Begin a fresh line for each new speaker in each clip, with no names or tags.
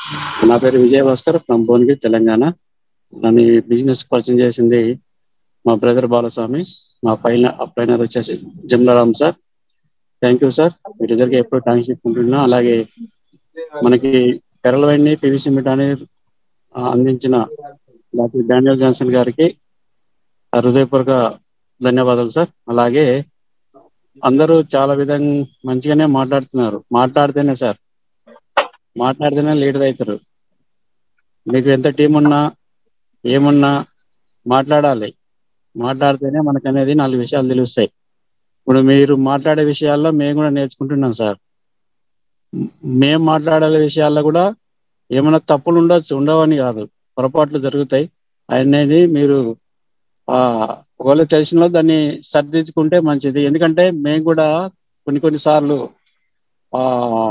నా పేరు విజయ భాస్కర్ ఫ్రమ్ భువనగిరి తెలంగాణ నన్ను ఈ బిజినెస్ పరిచయం చేసింది మా బ్రదర్ బాలస్వామి మా పైన అప్లైనర్ వచ్చేసి Jamlaram sir thank you sir వీటిద్దరికి ఎప్పుడు థ్యాంక్స్ చెప్పుకుంటున్నా అలాగే మనకి పెరలవైని పివిసి మిట్ అనేది ఆ, అందించిన డాక్టర్ డానియల్ జాన్సన్ గారికి హృదయపూర్వక ధన్యవాదాలు సార్ అలాగే అందరూ చాలా విధంగా మంచిగానే మాట్లాడుతున్నారు మాట్లాడితేనే సార్ మాట్లాడితేనే లీడర్ అవుతారు మీకు ఎంత టీం ఉన్నా ఏమున్నా మాట్లాడాలి మాట్లాడితేనే మనకు అనేది నాలుగు విషయాలు తెలుస్తాయి ఇప్పుడు మీరు మాట్లాడే విషయాల్లో మేము కూడా నేర్చుకుంటున్నాం సార్ మ్- మేము మాట్లాడే విషయాల్లో కూడా ఏమైనా తప్పులు ఉండొచ్చు ఉండవని కాదు పొరపాట్లు జరుగుతాయి అనేది మీరు ఆ ఒకవేళ తెలిసిన దాన్ని సర్దిద్దుకుంటే మంచిది ఎందుకంటే మేము కూడా కొన్ని కొన్ని సార్లు ఆ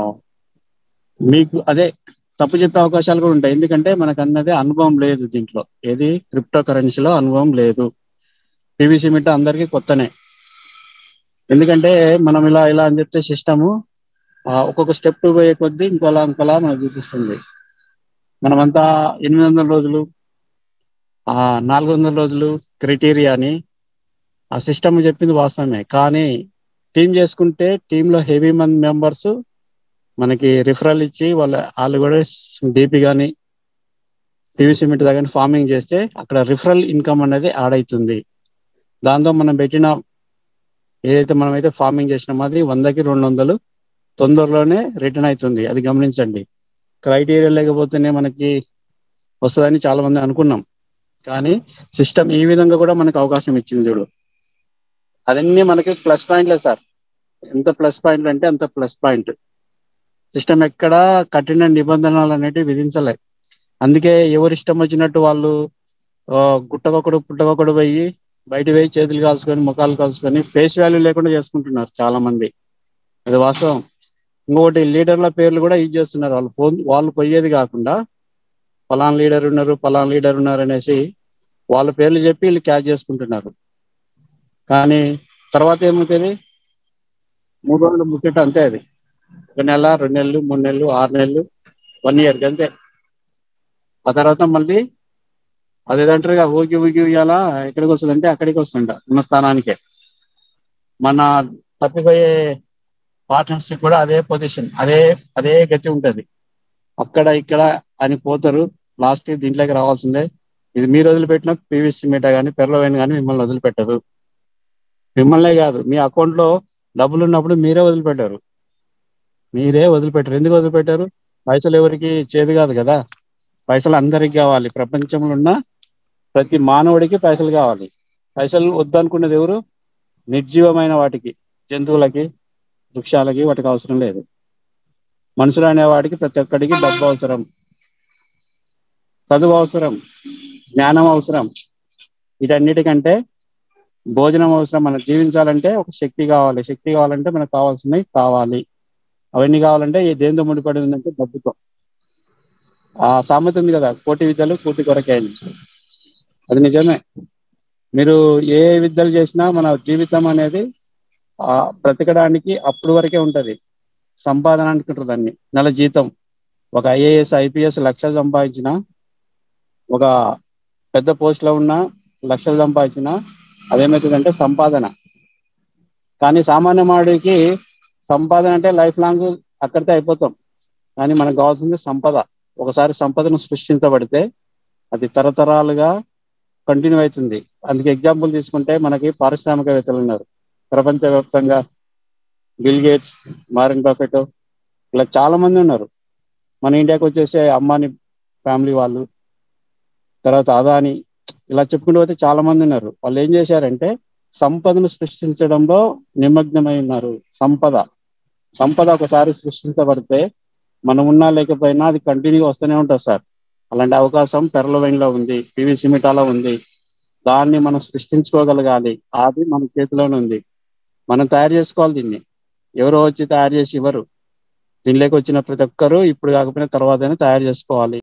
మీకు అదే తప్పు చెప్పే అవకాశాలు కూడా ఉంటాయి ఎందుకంటే మనకు అన్నది అనుభవం లేదు దీంట్లో ఏది క్రిప్టో కరెన్సీలో అనుభవం లేదు పివిసి మిట్ అందరికీ కొత్తనే ఎందుకంటే మనం ఇలా ఇలా అని చెప్తే సిస్టము ఒక్కొక్క స్టెప్ పోయే కొద్దీ ఇంకోలా ఇంకోలా మనకు చూపిస్తుంది మనమంతా ఎనిమిది వందల రోజులు ఆ నాలుగు వందల రోజులు క్రైటీరియా అని ఆ సిస్టమ్ చెప్పింది వాస్తవమే కానీ టీం చేసుకుంటే టీంలో హెవీ మంది మెంబర్స్ మనకి రిఫరల్ ఇచ్చి వాళ్ళ వాళ్ళు కూడా డీపీ కానీ పీవీసీ మిట్ దగ్గర ఫార్మింగ్ చేస్తే అక్కడ రిఫరల్ ఇన్కమ్ అనేది యాడ్ అవుతుంది దాంతో మనం పెట్టిన ఏదైతే మనం అయితే ఫార్మింగ్ చేసినామో అది వందకి రెండు వందలు తొందరలోనే రిటర్న్ అవుతుంది అది గమనించండి క్రైటీరియా లేకపోతేనే మనకి వస్తుందని చాలా మంది అనుకున్నాం కానీ సిస్టమ్ ఈ విధంగా కూడా మనకు అవకాశం ఇచ్చింది చూడు అదన్నీ మనకి ప్లస్ పాయింట్లే సార్ ఎంత ప్లస్ పాయింట్లు అంటే అంత ప్లస్ పాయింట్ సిస్టమ్ ఎక్కడ కఠిన నిబంధనలు అనేటివి విధించలే అందుకే ఎవరి ఇష్టం వచ్చినట్టు వాళ్ళు ఆ, గుట్టకొకడు పుట్టకొకడు పోయి బయట పోయి చేతులు కాల్చుకొని ముఖాలు కాల్చుకొని ఫేస్ వాల్యూ లేకుండా చేసుకుంటున్నారు చాలా మంది అది వాస్తవం ఇంకొకటి లీడర్ల పేర్లు కూడా యూజ్ చేస్తున్నారు వాళ్ళు ఫోన్ వాళ్ళు పోయేది కాకుండా పలానా లీడర్ ఉన్నారు పలానా లీడర్ ఉన్నారు అనేసి వాళ్ళ పేర్లు చెప్పి వీళ్ళు క్యాచ్ చేసుకుంటున్నారు కానీ తర్వాత ఏమవుతుంది మూడు రోజులు ముచ్చట అంతే అది ఒక నెల రెండు నెలలు మూడు నెలలు ఆరు నెలలు వన్ ఇయర్ అంతే ఆ తర్వాత మళ్ళీ అదేదంటారు ఇక ఊగి ఊగి ఉయ్యాలా ఎక్కడికి వస్తుందంటే అక్కడికి వస్తుంట ఉన్న స్థానానికే మన తప్పిపోయే పార్ట్నర్షిప్ కూడా అదే పొజిషన్ అదే అదే గతి ఉంటది అక్కడ ఇక్కడ అని పోతారు లాస్ట్ దీంట్లోకి రావాల్సిందే ఇది మీరు వదిలిపెట్టిన పీవీసీ మీట కానీ పెర్లవైన్ కానీ మిమ్మల్ని వదిలిపెట్టదు మిమ్మల్నే కాదు మీ అకౌంట్ లో డబ్బులు ఉన్నప్పుడు మీరే వదిలిపెట్టారు మీరే వదిలిపెట్టారు ఎందుకు వదిలిపెట్టారు పైసలు ఎవరికి చేదు కాదు కదా పైసలు అందరికి కావాలి ప్రపంచంలో ఉన్న ప్రతి మానవుడికి పైసలు కావాలి పైసలు వద్దనుకున్నది ఎవరు నిర్జీవమైన వాటికి జంతువులకి వృక్షాలకి వాటికి అవసరం లేదు మనుషులు అనే వాటికి ప్రతి ఒక్కడికి డబ్బు అవసరం చదువు అవసరం జ్ఞానం అవసరం వీటన్నిటికంటే భోజనం అవసరం మనం జీవించాలంటే ఒక శక్తి కావాలి శక్తి కావాలంటే మనకు కావాల్సినవి కావాలి అవన్నీ కావాలంటే ఈ దేంతో ముడిపడి ఉందంటే డబ్బుతో ఆ సామెత ఉంది కదా కోటి విద్యలు కోటి కొరకే అని అది నిజమే మీరు ఏ విద్యలు చేసినా మన జీవితం అనేది ఆ బ్రతకడానికి అప్పుడు వరకే ఉంటది సంపాదన అనుకుంటారు దాన్ని నెల జీతం ఒక ఐఏఎస్ ఐపీఎస్ లక్షలు సంపాదించిన ఒక పెద్ద పోస్ట్ లో ఉన్న లక్షలు సంపాదించిన అదేమవుతుందంటే సంపాదన కానీ సామాన్య మానవుడికి సంపాదన అంటే లైఫ్ లాంగ్ అక్కడితే అయిపోతాం కానీ మనకు కావాల్సింది సంపద ఒకసారి సంపదను సృష్టించబడితే అది తరతరాలుగా కంటిన్యూ అవుతుంది అందుకే ఎగ్జాంపుల్ తీసుకుంటే మనకి పారిశ్రామికవేత్తలు ఉన్నారు ప్రపంచవ్యాప్తంగా బిల్ గేట్స్ మారిన్ బఫెట్ ఇలా చాలా మంది ఉన్నారు మన ఇండియాకి వచ్చేసే అంబానీ ఫ్యామిలీ వాళ్ళు తర్వాత అదాని ఇలా చెప్పుకుంటూ పోతే చాలా మంది ఉన్నారు వాళ్ళు ఏం చేశారంటే సంపదను సృష్టించడంలో నిమగ్నమై ఉన్నారు సంపద సంపద ఒకసారి సృష్టించబడితే మనం ఉన్నా లేకపోయినా అది కంటిన్యూ వస్తూనే ఉంటుంది సార్ అలాంటి అవకాశం పెరలవైన్లో ఉంది పివి సిమిటాలో ఉంది దాన్ని మనం సృష్టించుకోగలగాలి అది మన చేతిలోనే ఉంది మనం తయారు చేసుకోవాలి దీన్ని ఎవరో వచ్చి తయారు చేసి ఇవ్వరు దీనిలోకి వచ్చిన ప్రతి ఒక్కరూ ఇప్పుడు కాకపోయినా తర్వాత తయారు చేసుకోవాలి